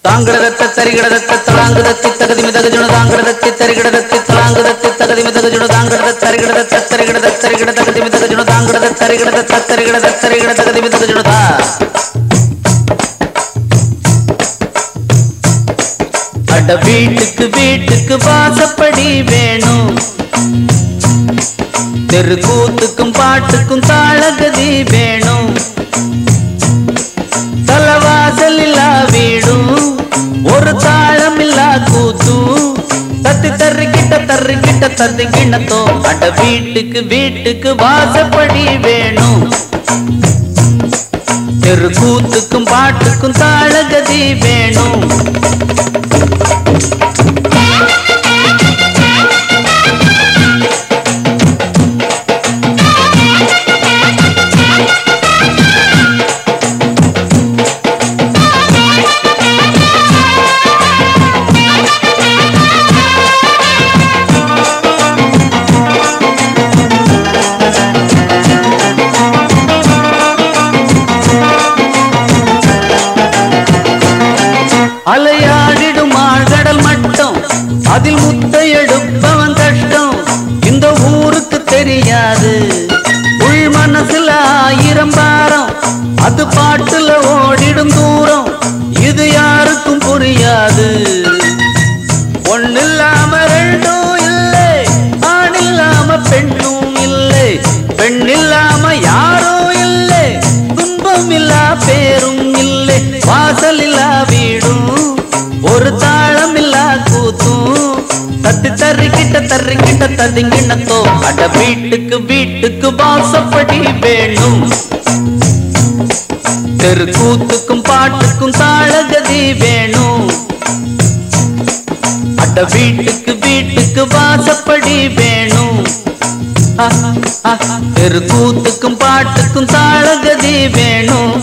தாங்கிடதத்த தரிகிடதத்த தலாங்குதத்தி தகுதி மிதகுஜுணு தாங்கிடதத்தி தரிகிடதத்தி தலாங்குதத்தி தகுதி மிதகுஜுணு தாங்கிடத தரிகிடதத்த தரிகிடத தரிகிட தகுதி மிதகுஜுணு தாங்கிடத தரிகிடதத்த தரிகிடத தரிகிட தகுதி மிதகுஜுணு தா அட வீட்டுக்கு வீட்டுக்கு வாசப்படி வேணும் தெருக்கூத்துக்கும் பாட்டுக்கும் தாளகதி வேணும் தலவாசல் இல்லா வீடும் ஒரு தாளம் இல்லா கூத்தும் தத்தி தர்றி கிட்ட தர்றி கிட்ட தத்தி கிண்ணத்தோ அட வீட்டுக்கு வீட்டுக்கு வாசப்படி வேணும் தெருக்கூத்துக்கும் பாட்டுக்கும் தாளகதி வேணும் அலையாடிடும் ஆழ்கடல் மட்டம் அதில் முத்தை எடுப்பவன் கஷ்டம் இந்த ஊருக்கு தெரியாது உள் மனசுல ஆயிரம் பாரம் அது பாட்டுல ஓடிடும் தூரம் இது யாருக்கும் புரியாது ஒண்ணில்லாம ரெண்டும் இல்லை ஆண் இல்லாம பெண்ணும் இல்லை பெண் இல்லாம யாரும் இல்லை துன்பம் இல்லா பேரும் இல்லை வாசல் இல்லா வீடும் ஒரு தாளம் இல்லா கூத்தும் தத்தி தர்றி கிட்ட தர்றி கிட்ட ததிங்கிண்ணத்தோ அட வீட்டுக்கு வீட்டுக்கு வாசப்படி வேணும் தெரு கூத்துக்கும் பாட்டுக்கும் தாளகதி வேணும் அட வீட்டுக்கு வீட்டுக்கு வாசப்படி வேணும் ஆ, ஆ, தெரு கூத்துக்கும் பாட்டுக்கும் தாளகதி வேணும்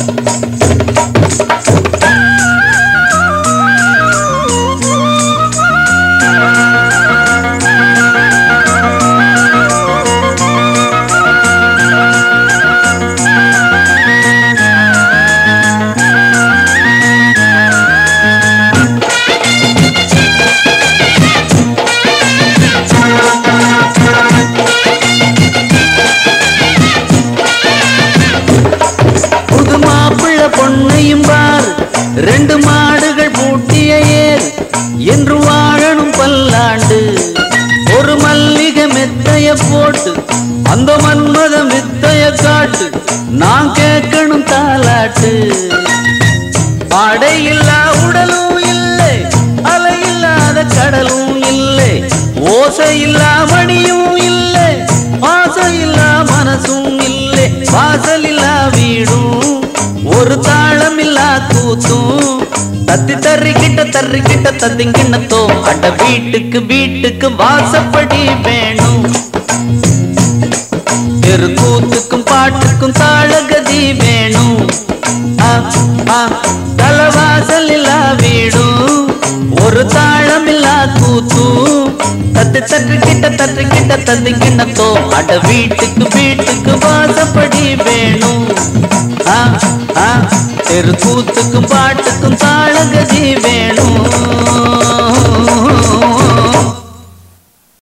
புது மாப்பிள்ள பொண்ணையும் பார் ரெண்டு மாடுகள் பூட்டிய ஏர் என்று வாழணும் பல்லாண்டு ஒரு மல்லிகை மெத்தைய போட்டு அந்த மன்மத மெத்தைய காட்டு நான் கேட்கணும் தாலாட்டு பாடையில்லா உடலும் இல்லை அலையில்லாத கடலும் இல்லை ஓசையில்லா மணியும் இல்லை ஆசையில்லா மனசும் இல்லை வாசலில்லா வீடும் ஒரு தாளமில்லா கூத்தும் தத்தி தர்றி கிட்ட தர்றி கிட்ட தத்திங்கிண்ணத்தோ அட வீட்டுக்கு வீட்டுக்கு வாசப்படி வேணும் தெரு கூத்துக்கும் பாட்டுக்கும் தாளகதி வேணும் ஆ, ஆ, தலவாசல் இல்லா வீடும் ஒரு தாளம் இல்லா கூத்தும் தத்து தட்டு கிட்ட தட்டு கிட்ட தந்து கிண்ணத்தோ அட வீட்டுக்கு வீட்டுக்கு வாசப்படி வேணும் ஆ, ஆ, தெரு கூத்துக்கும் பாட்டுக்கும் தாளகதி வேணும்